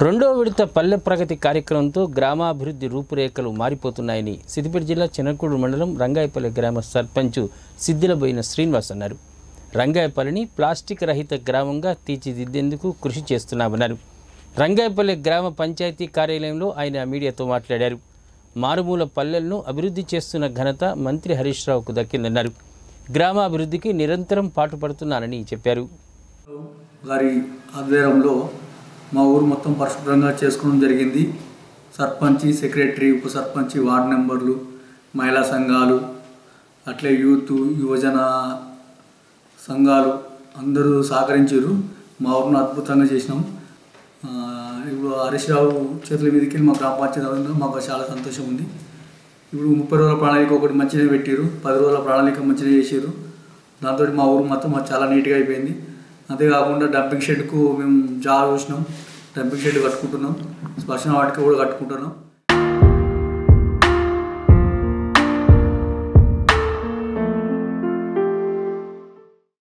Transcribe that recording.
రెండో విడత పల్లె ప్రగతి కార్యక్రమంతో గ్రామాభివృద్ధి రూపురేఖలు మారిపోతున్నాయని సిద్దిపేట జిల్లా చిన్నకూడు మండలం రంగాయపల్లి గ్రామ సర్పంచ్ సిద్దిలబోయిన శ్రీనివాస్ అన్నారు రంగాయపల్లిని ప్లాస్టిక్ రహిత గ్రామంగా తీర్చిదిద్దేందుకు కృషి చేస్తున్నామన్నారు రంగాయపల్లి గ్రామ పంచాయతీ కార్యాలయంలో ఆయన మీడియాతో మాట్లాడారు మారుమూల పల్లెలను అభివృద్ధి చేస్తున్న ఘనత మంత్రి హరీష్ రావుకు దక్కిందన్నారు గ్రామాభివృద్ధికి నిరంతరం పాటుపడుతున్నానని చెప్పారు గారి ఆధ్వర్యంలో మా ఊరు మొత్తం పరిశుభ్రంగా చేసుకోవడం జరిగింది సర్పంచి సెక్రటరీ ఉప సర్పంచి వార్డు మెంబర్లు మహిళా సంఘాలు అట్లే యూత్ యువజన సంఘాలు అందరూ సహకరించారు మా ఊరిని అద్భుతంగా చేసినాం ఆ, ఇప్పుడు హరీష్ రావు చేతుల మీదకి వెళ్ళి మా గ్రామ పంచాయతీ అవ్వడంతో మాకు చాలా సంతోషం ఉంది ఇప్పుడు ముప్పై రోజుల ప్రణాళిక ఒకటి మంచిగా పెట్టారు పది రోజుల ప్రణాళిక మంచిగా చేసారు దాంతో మా ఊరు మొత్తం మాకు చాలా నీట్గా అయిపోయింది అంతేకాకుండా డంపింగ్ షెడ్కు మేము జాగా చూసినాం డంపింగ్ షెడ్ కట్టుకుంటున్నాం స్పర్శన వాటికి కూడా కట్టుకుంటున్నాం